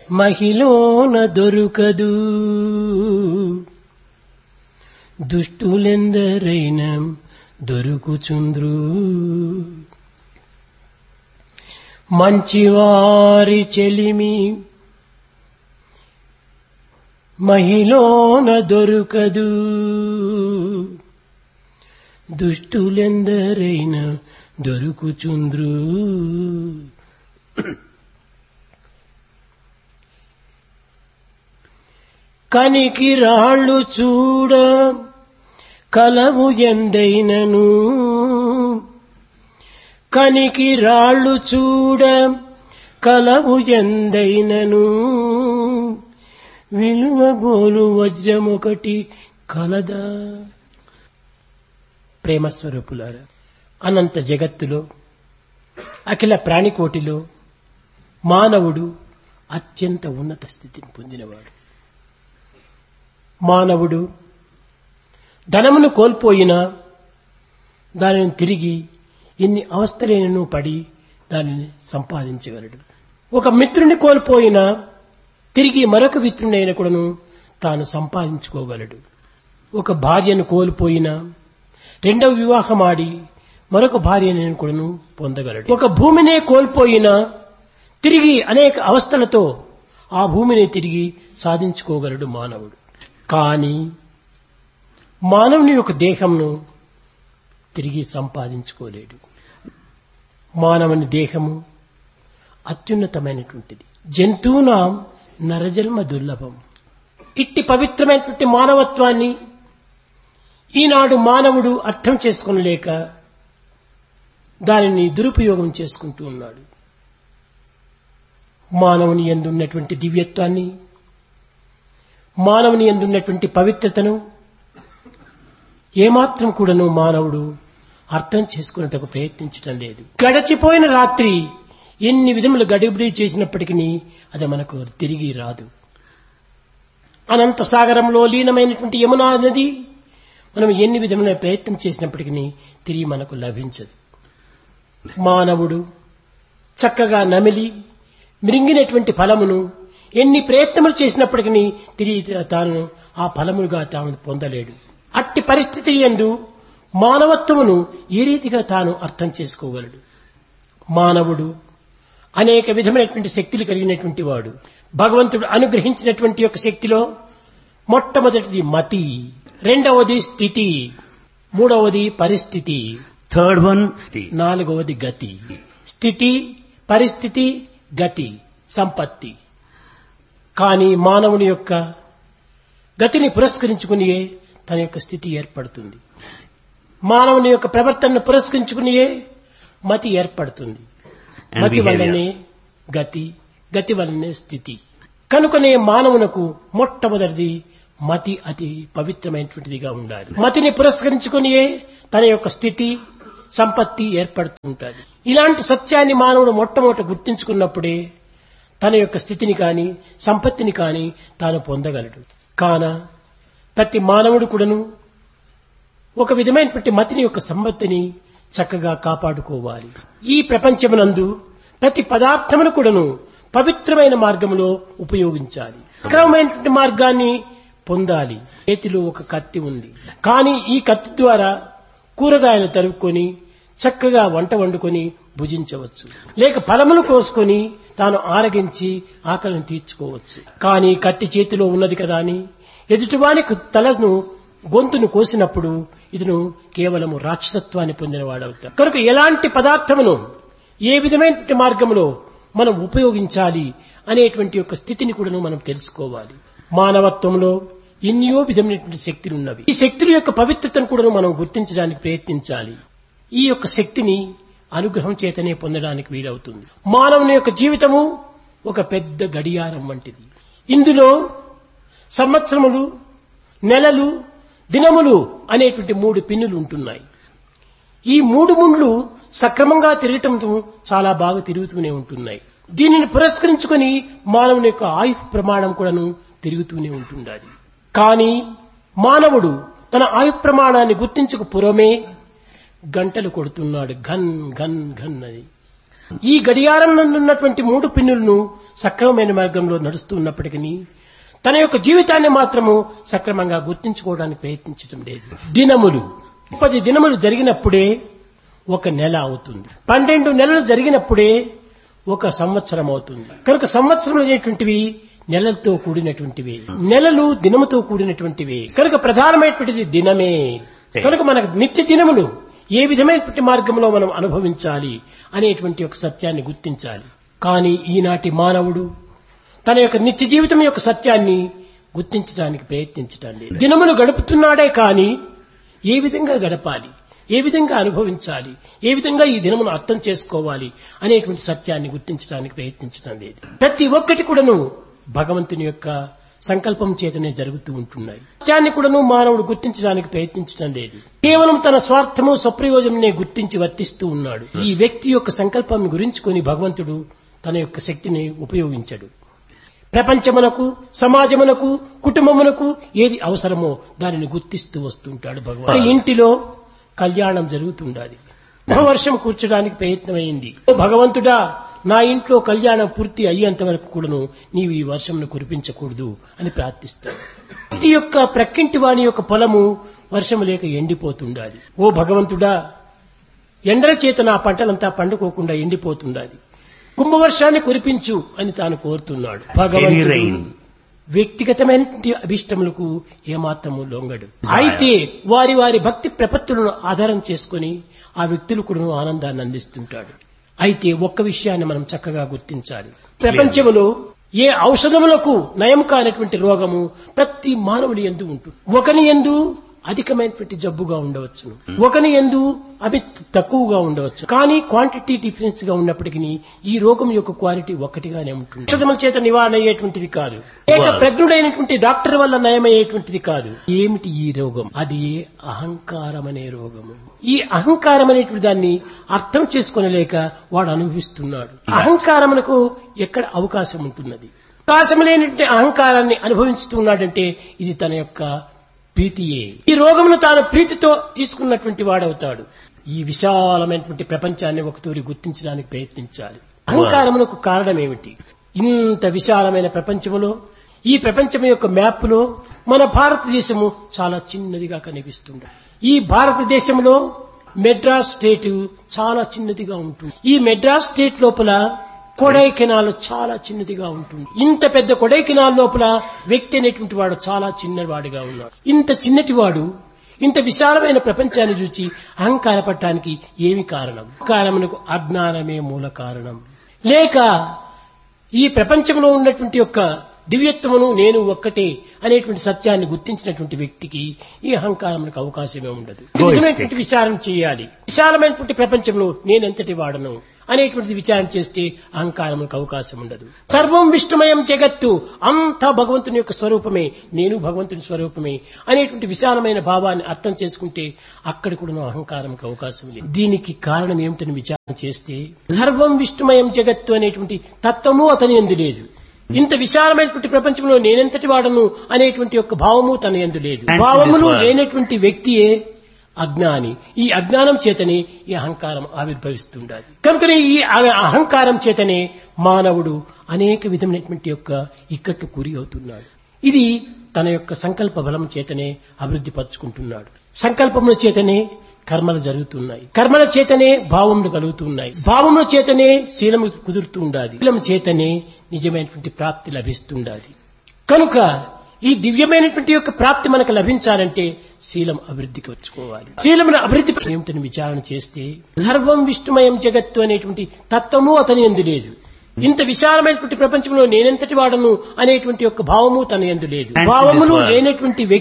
మహిళోన దొరుకదు దుష్టులెందరైన దొరుకుచుంద్రు మంచివారి చెలిమి మహిళోన దొరుకదు దుష్టులెందరైన దొరుకుచుంద్రు కనికి రాళ్ళు చూడ కలవు ఎందైనను కనికి రాళ్ళు చూడ కలవు ఎందైనను విలువ గోలు వజ్రమొకటి కలదా ప్రేమస్వరూపులారా అనంత జగత్తులో అఖిల ప్రాణికోటిలో మానవుడు అత్యంత ఉన్నత స్థితిని పొందినవాడు మానవుడు ధనమును కోల్పోయినా దానిని తిరిగి ఎన్ని అవస్థలైనను పడి దానిని సంపాదించగలడు ఒక మిత్రుని కోల్పోయినా తిరిగి మరొక మిత్రునైన కూడాను తాను సంపాదించుకోగలడు ఒక భార్యను కోల్పోయినా రెండవ వివాహం ఆడి మరొక భార్యను కూడాను పొందగలడు ఒక భూమినే కోల్పోయినా తిరిగి అనేక అవస్థలతో ఆ భూమిని తిరిగి సాధించుకోగలడు మానవుడు కానీ మానవుని యొక్క దేహంను తిరిగి సంపాదించుకోలేడు మానవుని దేహము అత్యున్నతమైనటువంటిది జంతువునాం నరజన్మ దుర్లభం ఇట్టి పవిత్రమైనటువంటి మానవత్వాన్ని ఈనాడు మానవుడు అర్థం చేసుకోలేక దానిని దురుపయోగం చేసుకుంటూ ఉన్నాడు మానవుని ఎందున్నటువంటి దివ్యత్వాన్ని మానవుని ఎందున్నటువంటి పవిత్రతను ఏమాత్రం కూడాను మానవుడు అర్థం చేసుకునేటకు ప్రయత్నించటం లేదు గడచిపోయిన రాత్రి ఎన్ని విధములు గడిబిడి చేసినప్పటికీ అది మనకు తిరిగి రాదు అనంత సాగరంలో లీనమైనటువంటి యమునా నది మనం ఎన్ని విధముల ప్రయత్నం చేసినప్పటికీ తిరిగి మనకు లభించదు మానవుడు చక్కగా నమిలి మిరింగినటువంటి ఫలమును ఎన్ని ప్రయత్నములు చేసినప్పటికీ తిరిగి తాను ఆ ఫలములుగా తాను పొందలేడు అట్టి పరిస్థితి ఎందు మానవత్వమును ఏ రీతిగా తాను అర్థం చేసుకోగలడు మానవుడు అనేక విధమైనటువంటి శక్తులు కలిగినటువంటి వాడు భగవంతుడు అనుగ్రహించినటువంటి యొక్క శక్తిలో మొట్టమొదటిది మతి రెండవది స్థితి మూడవది పరిస్థితి Third one, the నాలుగవది గతి స్థితి పరిస్థితి గతి సంపత్తి కానీ మానవుని యొక్క గతిని పురస్కరించుకునియే తన యొక్క స్థితి ఏర్పడుతుంది మానవుని యొక్క ప్రవర్తనను పురస్కరించుకునియే మతి ఏర్పడుతుంది And మతి behavior. వల్లనే గతి గతి వల్లనే స్థితి కనుకనే మానవునకు మొట్టమొదటిది మతి అతి పవిత్రమైనటువంటిదిగా ఉండాలి మతిని పురస్కరించుకునియే తన యొక్క స్థితి సంపత్తి ఏర్పడుతూ ఉంటుంది ఇలాంటి సత్యాన్ని మానవుడు మొట్టమొదట గుర్తించుకున్నప్పుడే తన యొక్క స్థితిని కాని సంపత్తిని కాని తాను పొందగలడు కాన ప్రతి మానవుడు కూడాను ఒక విధమైనటువంటి మతిని యొక్క సంపత్తిని చక్కగా కాపాడుకోవాలి ఈ ప్రపంచమునందు ప్రతి పదార్థమును కూడాను పవిత్రమైన మార్గంలో ఉపయోగించాలి క్రమమైనటువంటి మార్గాన్ని పొందాలి చేతిలో ఒక కత్తి ఉంది కానీ ఈ కత్తి ద్వారా కూరగాయలు తరుక్కొని చక్కగా వంట వండుకొని భుజించవచ్చు లేక ఫలములు కోసుకొని తాను ఆరగించి ఆకలిని తీర్చుకోవచ్చు కానీ కత్తి చేతిలో ఉన్నది కదా అని ఎదుటివాని తలను గొంతును కోసినప్పుడు ఇతను కేవలము రాక్షసత్వాన్ని పొందినవాడవుతాడు కనుక ఎలాంటి పదార్థమును ఏ విధమైనటువంటి మార్గంలో మనం ఉపయోగించాలి అనేటువంటి యొక్క స్థితిని కూడా మనం తెలుసుకోవాలి మానవత్వంలో ఎన్నో విధమైనటువంటి శక్తులు ఉన్నవి ఈ శక్తుల యొక్క పవిత్రతను కూడా మనం గుర్తించడానికి ప్రయత్నించాలి ఈ యొక్క శక్తిని అనుగ్రహం చేతనే పొందడానికి వీలవుతుంది మానవుని యొక్క జీవితము ఒక పెద్ద గడియారం వంటిది ఇందులో సంవత్సరములు నెలలు దినములు అనేటువంటి మూడు పిన్నులు ఉంటున్నాయి ఈ మూడు ముండ్లు సక్రమంగా తిరగటంతో చాలా బాగా తిరుగుతూనే ఉంటున్నాయి దీనిని పురస్కరించుకొని మానవుని యొక్క ఆయుష్ ప్రమాణం కూడాను తిరుగుతూనే ఉంటుండాలి కానీ మానవుడు తన ఆయు ప్రమాణాన్ని గుర్తించక పురమే గంటలు కొడుతున్నాడు ఘన్ ఘన్ ఘన్ అని ఈ గడియారం నందున్నటువంటి మూడు పిన్నులను సక్రమమైన మార్గంలో నడుస్తూ ఉన్నప్పటికీ తన యొక్క జీవితాన్ని మాత్రము సక్రమంగా గుర్తించుకోవడానికి ప్రయత్నించడం లేదు దినములు పది దినములు జరిగినప్పుడే ఒక నెల అవుతుంది పన్నెండు నెలలు జరిగినప్పుడే ఒక సంవత్సరం అవుతుంది కనుక సంవత్సరం అనేటువంటివి నెలలతో కూడినటువంటివి నెలలు దినముతో కూడినటువంటివి కనుక ప్రధానమైనటువంటిది దినమే కనుక మనకు నిత్య దినములు ఏ విధమైనటువంటి మార్గంలో మనం అనుభవించాలి అనేటువంటి ఒక సత్యాన్ని గుర్తించాలి కానీ ఈనాటి మానవుడు తన యొక్క నిత్య జీవితం యొక్క సత్యాన్ని గుర్తించడానికి ప్రయత్నించటం లేదు దినములు గడుపుతున్నాడే కానీ ఏ విధంగా గడపాలి ఏ విధంగా అనుభవించాలి ఏ విధంగా ఈ దినమును అర్థం చేసుకోవాలి అనేటువంటి సత్యాన్ని గుర్తించడానికి ప్రయత్నించడం లేదు ప్రతి ఒక్కటి కూడాను భగవంతుని యొక్క సంకల్పం చేతనే జరుగుతూ ఉంటున్నాయి సత్యాన్ని కూడాను మానవుడు గుర్తించడానికి ప్రయత్నించడం లేదు కేవలం తన స్వార్థము స్వప్రయోజననే గుర్తించి వర్తిస్తూ ఉన్నాడు ఈ వ్యక్తి యొక్క సంకల్పం గురించుకొని భగవంతుడు తన యొక్క శక్తిని ఉపయోగించడు ప్రపంచమునకు సమాజమునకు కుటుంబమునకు ఏది అవసరమో దానిని గుర్తిస్తూ వస్తుంటాడు భగవాన్ ఇంటిలో కళ్యాణం జరుగుతుండాలి వర్షం కూర్చడానికి ప్రయత్నమైంది ఓ భగవంతుడా నా ఇంట్లో కళ్యాణం పూర్తి అయ్యేంత వరకు కూడాను నీవు ఈ వర్షంను కురిపించకూడదు అని ప్రార్థిస్తాడు ప్రతి యొక్క ప్రక్కింటి వాని యొక్క పొలము వర్షము లేక ఎండిపోతుండాలి ఓ భగవంతుడా ఎండల చేత నా పంటలంతా పండుకోకుండా ఎండిపోతుండాలి కుంభవర్షాన్ని కురిపించు అని తాను కోరుతున్నాడు Heavy భగవంతుడు rain. వ్యక్తిగతమైనటువంటి అభిష్టములకు ఏమాత్రము లొంగడు అయితే వారి వారి భక్తి ప్రపత్తులను ఆధారం చేసుకుని ఆ వ్యక్తులు కూడా ఆనందాన్ని అందిస్తుంటాడు అయితే ఒక్క విషయాన్ని మనం చక్కగా గుర్తించాలి ప్రపంచంలో ఏ ఔషధములకు నయం కానటువంటి రోగము ప్రతి మానవుని ఎందు ఉంటుంది ఒకని ఎందు అధికమైనటువంటి జబ్బుగా ఉండవచ్చు ఒకని ఎందు అవి తక్కువగా ఉండవచ్చు కానీ క్వాంటిటీ డిఫరెన్స్ గా ఉన్నప్పటికీ ఈ రోగం యొక్క క్వాలిటీ ఒక్కటిగానే ఉంటుంది ఔషధముల చేత నివారణ అయ్యేటువంటిది కాదు ఏక ప్రజ్ఞుడైనటువంటి డాక్టర్ వల్ల నయమయ్యేటువంటిది కాదు ఏమిటి ఈ రోగం అది అహంకారం అనే రోగము ఈ అహంకారం అనేటువంటి దాన్ని అర్థం చేసుకోనలేక వాడు అనుభవిస్తున్నాడు అహంకారమునకు ఎక్కడ అవకాశం ఉంటున్నది అవకాశం లేనటువంటి అహంకారాన్ని అనుభవించుతున్నాడంటే ఇది తన యొక్క ప్రీతియే ఈ రోగమును తాను ప్రీతితో తీసుకున్నటువంటి వాడవుతాడు ఈ విశాలమైనటువంటి ప్రపంచాన్ని ఒకతూరి గుర్తించడానికి ప్రయత్నించాలి అహంకారమునకు కారణం ఏమిటి ఇంత విశాలమైన ప్రపంచములో ఈ ప్రపంచం యొక్క మ్యాప్లో మన భారతదేశము చాలా చిన్నదిగా కనిపిస్తుంది ఈ భారతదేశంలో మెడ్రాస్ స్టేట్ చాలా చిన్నదిగా ఉంటుంది ఈ మెడ్రాస్ స్టేట్ లోపల కొడైకెనాల్ చాలా చిన్నదిగా ఉంటుంది ఇంత పెద్ద కొడైకెనాల్ లోపల వ్యక్తి అనేటువంటి వాడు చాలా చిన్నవాడిగా ఉన్నాడు ఇంత చిన్నటి వాడు ఇంత విశాలమైన ప్రపంచాన్ని చూచి అహంకారపడటానికి ఏమి కారణం కారణమునకు అజ్ఞానమే మూల కారణం లేక ఈ ప్రపంచంలో ఉన్నటువంటి యొక్క దివ్యత్వమును నేను ఒక్కటే అనేటువంటి సత్యాన్ని గుర్తించినటువంటి వ్యక్తికి ఈ అహంకారమునకు అవకాశమే ఉండదు Egoistic. నిజమైనటువంటి విచారం చేయాలి విశాలమైనటువంటి ప్రపంచంలో నేనెంతటి వాడను అనేటువంటిది విచారం చేస్తే అహంకారములకు అవకాశం ఉండదు సర్వం విష్ణుమయం జగత్తు అంతా భగవంతుని యొక్క స్వరూపమే నేను భగవంతుని స్వరూపమే అనేటువంటి విశాలమైన భావాన్ని అర్థం చేసుకుంటే అక్కడ కూడా అహంకారంకి అవకాశం లేదు దీనికి కారణం ఏమిటని విచారణ చేస్తే సర్వం విష్ణుమయం జగత్తు అనేటువంటి తత్వము అతని ఎందు లేదు ఇంత విశాలమైనటువంటి ప్రపంచంలో నేనెంతటి వాడను అనేటువంటి యొక్క భావము తన ఎందు లేదు Answer this భావములు word. లేనటువంటి వ్యక్తియే అజ్ఞాని ఈ అజ్ఞానం చేతనే ఈ అహంకారం ఆవిర్భవిస్తుండాలి కనుకనే ఈ అ- అహంకారం చేతనే మానవుడు అనేక విధమైనటువంటి యొక్క ఇక్కట్టు గురి అవుతున్నాడు ఇది తన యొక్క సంకల్ప బలం చేతనే అభివృద్ధి పరుచుకుంటున్నాడు సంకల్పముల చేతనే కర్మలు జరుగుతున్నాయి కర్మల చేతనే భావములు కలుగుతున్నాయి భావముల చేతనే శీలము కుదురుతూ ఉండాలి శీలము చేతనే నిజమైనటువంటి ప్రాప్తి లభిస్తుండాలి కనుక ఈ దివ్యమైనటువంటి యొక్క ప్రాప్తి మనకు లభించాలంటే శీలం అభివృద్ధికి వచ్చుకోవాలి శీలమును అభివృద్ధి ఏమిటని విచారణ చేస్తే సర్వం విష్ణుమయం జగత్తు అనేటువంటి తత్వము అతని ఎందు లేదు ఇంత విశాలమైనటువంటి ప్రపంచంలో నేనెంతటి వాడను అనేటువంటి యొక్క భావము తన ఎందు లేదు Answer this భావములు word. లేనటువంటి వ్యక్తి